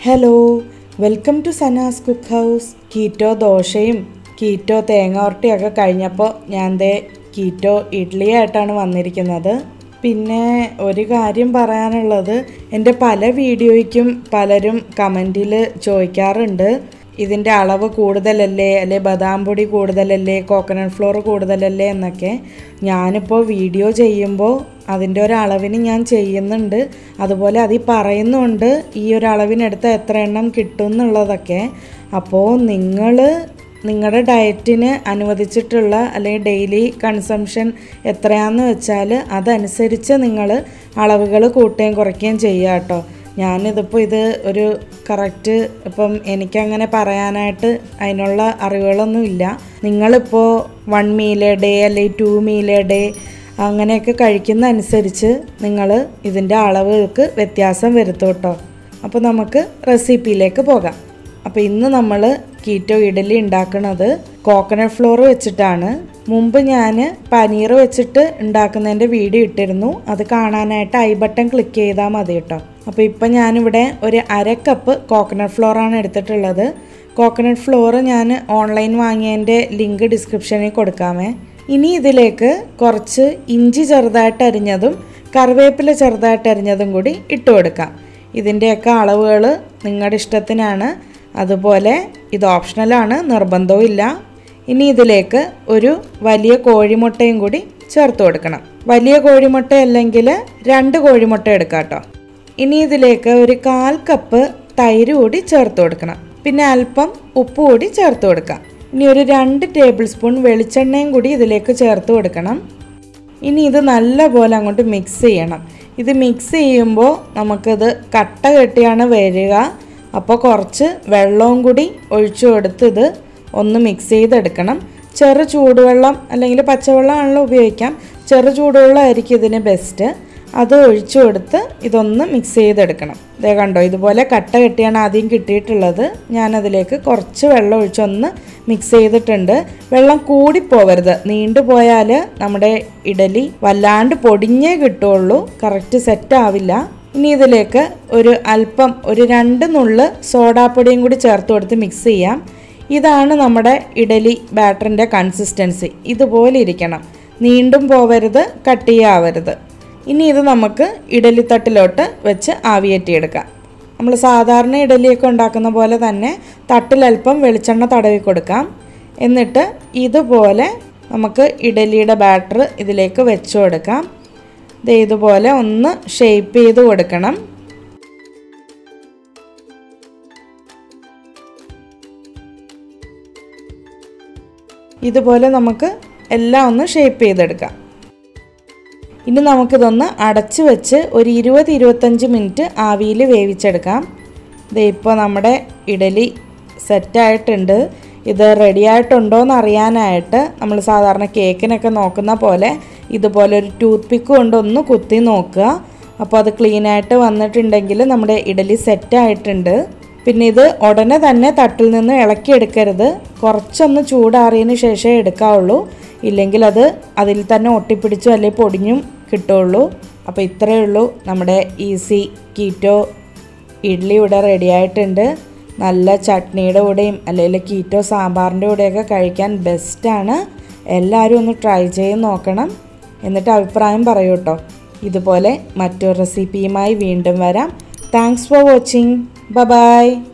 hello welcome to Sanas cook house keto ദോശയും keto തേങ്ങ ഉരട്ടിയൊക്കെ കഴിഞ്ഞപ്പോൾ ഞാൻ ദേ കീറ്റോ ഇഡ്ഡലിയായിട്ടാണ് വന്നിരിക്കുന്നത് പിന്നെ ഒരു കാര്യം പറയാനുള്ളത് എൻ്റെ പല വീഡിയോയ്ക്കും പലരും കമൻറ്റിൽ ചോദിക്കാറുണ്ട് ഇതിൻ്റെ അളവ് കൂടുതലല്ലേ അല്ലെ ബദാം പൊടി കൂടുതലല്ലേ കോക്കനട്ട് ഫ്ലോർ കൂടുതലല്ലേ എന്നൊക്കെ ഞാനിപ്പോൾ വീഡിയോ ചെയ്യുമ്പോൾ അതിൻ്റെ ഒരു അളവിന് ഞാൻ ചെയ്യുന്നുണ്ട് അതുപോലെ അതിൽ പറയുന്നുണ്ട് ഈ ഒരു അളവിനെടുത്ത് എത്ര എണ്ണം കിട്ടും എന്നുള്ളതൊക്കെ അപ്പോൾ നിങ്ങൾ നിങ്ങളുടെ ഡയറ്റിന് അനുവദിച്ചിട്ടുള്ള അല്ലെങ്കിൽ ഡെയിലി കൺസംഷൻ എത്രയാണെന്ന് വെച്ചാൽ അതനുസരിച്ച് നിങ്ങൾ അളവുകൾ കൂട്ടുകയും കുറയ്ക്കുകയും ചെയ്യുക കേട്ടോ ഞാനിതിപ്പോൾ ഇത് ഒരു കറക്റ്റ് ഇപ്പം എനിക്കങ്ങനെ പറയാനായിട്ട് അതിനുള്ള അറിവുകളൊന്നുമില്ല നിങ്ങളിപ്പോൾ വൺ മീൽ ഡേ അല്ലെങ്കിൽ ടു മീൽ ഡേ അങ്ങനെയൊക്കെ കഴിക്കുന്ന അനുസരിച്ച് നിങ്ങൾ ഇതിൻ്റെ അളവുകൾക്ക് വ്യത്യാസം വരുത്തും കേട്ടോ അപ്പോൾ നമുക്ക് റെസിപ്പിയിലേക്ക് പോകാം അപ്പോൾ ഇന്ന് നമ്മൾ കീറ്റോ ഇഡലി ഉണ്ടാക്കുന്നത് കോക്കനട്ട് ഫ്ലോർ വെച്ചിട്ടാണ് മുമ്പ് ഞാൻ പനീർ വെച്ചിട്ട് ഉണ്ടാക്കുന്നതിൻ്റെ വീഡിയോ ഇട്ടിരുന്നു അത് കാണാനായിട്ട് ഐ ബട്ടൺ ക്ലിക്ക് ചെയ്താൽ മതി കേട്ടോ അപ്പോൾ ഇപ്പം ഞാനിവിടെ ഒരു അര കപ്പ് കോക്കനട്ട് ഫ്ലോറാണ് എടുത്തിട്ടുള്ളത് കോക്കനട്ട് ഫ്ലോർ ഞാൻ ഓൺലൈൻ വാങ്ങിയതിൻ്റെ ലിങ്ക് ഡിസ്ക്രിപ്ഷനിൽ കൊടുക്കാമേ ഇനി ഇതിലേക്ക് കുറച്ച് ഇഞ്ചി ചെറുതായിട്ട് അരിഞ്ഞതും കറിവേപ്പില ചെറുതായിട്ട് അരിഞ്ഞതും കൂടി ഇട്ട് കൊടുക്കാം ഇതിൻ്റെയൊക്കെ അളവുകൾ നിങ്ങളുടെ ഇഷ്ടത്തിനാണ് അതുപോലെ ഇത് ഓപ്ഷണലാണ് നിർബന്ധവും ഇല്ല ഇനി ഇതിലേക്ക് ഒരു വലിയ കോഴിമുട്ടയും കൂടി ചേർത്ത് കൊടുക്കണം വലിയ കോഴിമുട്ട അല്ലെങ്കിൽ രണ്ട് കോഴിമുട്ട എടുക്കാം കേട്ടോ ഇനി ഇതിലേക്ക് ഒരു കാൽ കപ്പ് തൈര് കൂടി ചേർത്ത് കൊടുക്കണം പിന്നെ അല്പം ഉപ്പ് കൂടി ചേർത്ത് കൊടുക്കാം ഇനി ഒരു രണ്ട് ടേബിൾ സ്പൂൺ വെളിച്ചെണ്ണയും കൂടി ഇതിലേക്ക് ചേർത്ത് കൊടുക്കണം ഇനി ഇത് നല്ലപോലെ അങ്ങോട്ട് മിക്സ് ചെയ്യണം ഇത് മിക്സ് ചെയ്യുമ്പോൾ നമുക്കിത് കട്ട കെട്ടിയാണ് വരിക അപ്പോൾ കുറച്ച് വെള്ളവും കൂടി ഒഴിച്ചു കൊടുത്ത് ഇത് ഒന്ന് മിക്സ് ചെയ്തെടുക്കണം ചെറു ചൂടുവെള്ളം അല്ലെങ്കിൽ പച്ചവെള്ളം ആണല്ലോ ഉപയോഗിക്കാം ചെറു ചൂടുവെള്ളമായിരിക്കും ഇതിന് ബെസ്റ്റ് അത് ഒഴിച്ചു കൊടുത്ത് ഇതൊന്ന് മിക്സ് ചെയ്തെടുക്കണം ഇതേ കണ്ടോ ഇതുപോലെ കട്ട കെട്ടിയാണ് ആദ്യം കിട്ടിയിട്ടുള്ളത് ഞാനതിലേക്ക് കുറച്ച് വെള്ളം ഒഴിച്ചൊന്ന് മിക്സ് ചെയ്തിട്ടുണ്ട് വെള്ളം കൂടിപ്പോവരുത് നീണ്ടു പോയാൽ നമ്മുടെ ഇഡലി വല്ലാണ്ട് പൊടിഞ്ഞേ കിട്ടുള്ളൂ കറക്റ്റ് സെറ്റ് ആവില്ല ഇനി ഇതിലേക്ക് ഒരു അല്പം ഒരു രണ്ട് നുള്ള് സോഡാപ്പൊടിയും കൂടി ചേർത്ത് കൊടുത്ത് മിക്സ് ചെയ്യാം ഇതാണ് നമ്മുടെ ഇഡലി ബാറ്ററിൻ്റെ കൺസിസ്റ്റൻസി ഇതുപോലെ ഇരിക്കണം നീണ്ടും പോവരുത് കട്ടിയാവരുത് ഇനി ഇത് നമുക്ക് ഇഡലിത്തട്ടിലോട്ട് വെച്ച് ആവിയേറ്റിയെടുക്കാം നമ്മൾ സാധാരണ ഇഡലിയൊക്കെ ഉണ്ടാക്കുന്ന പോലെ തന്നെ തട്ടിലൽപ്പം വെളിച്ചെണ്ണ തടവി കൊടുക്കാം എന്നിട്ട് ഇതുപോലെ നമുക്ക് ഇഡലിയുടെ ബാറ്റർ ഇതിലേക്ക് വെച്ചു കൊടുക്കാം ദേ ഇതുപോലെ ഒന്ന് ഷേപ്പ് ചെയ്ത് കൊടുക്കണം ഇതുപോലെ നമുക്ക് എല്ലാം ഒന്ന് ഷേപ്പ് ചെയ്തെടുക്കാം ഇനി നമുക്കിതൊന്ന് അടച്ച് വെച്ച് ഒരു ഇരുപത് ഇരുപത്തഞ്ച് മിനിറ്റ് ആവിയിൽ വേവിച്ചെടുക്കാം ഇത് ഇപ്പോൾ നമ്മുടെ ഇഡലി സെറ്റായിട്ടുണ്ട് ഇത് റെഡി ആയിട്ടുണ്ടോ എന്ന് അറിയാനായിട്ട് നമ്മൾ സാധാരണ കേക്കിനൊക്കെ നോക്കുന്ന പോലെ ഇതുപോലെ ഒരു ടൂത്ത് പിക്ക് കൊണ്ടൊന്ന് കുത്തി നോക്കുക അപ്പോൾ അത് ക്ലീനായിട്ട് വന്നിട്ടുണ്ടെങ്കിൽ നമ്മുടെ ഇഡലി സെറ്റായിട്ടുണ്ട് പിന്നെ ഇത് ഉടനെ തന്നെ തട്ടിൽ നിന്ന് ഇളക്കിയെടുക്കരുത് കുറച്ചൊന്ന് ചൂടാറിയതിന് ശേഷമേ എടുക്കാവുള്ളൂ ഇല്ലെങ്കിൽ അത് അതിൽ തന്നെ ഒട്ടിപ്പിടിച്ചും അല്ലെങ്കിൽ പൊടിഞ്ഞും കിട്ടുള്ളൂ അപ്പോൾ ഇത്രയേ ഉള്ളൂ നമ്മുടെ ഈസി കീറ്റോ ഇഡ്ഡലി ഇവിടെ റെഡി ആയിട്ടുണ്ട് നല്ല ചട്നിയുടെ കൂടെയും അല്ലെങ്കിൽ കീറ്റോ സാമ്പാറിൻ്റെ കൂടെയൊക്കെ കഴിക്കാൻ ബെസ്റ്റാണ് എല്ലാവരും ഒന്ന് ട്രൈ ചെയ്ത് നോക്കണം എന്നിട്ട് അഭിപ്രായം പറയൂ കേട്ടോ ഇതുപോലെ മറ്റൊരു റെസിപ്പിയുമായി വീണ്ടും വരാം thanks for watching bye by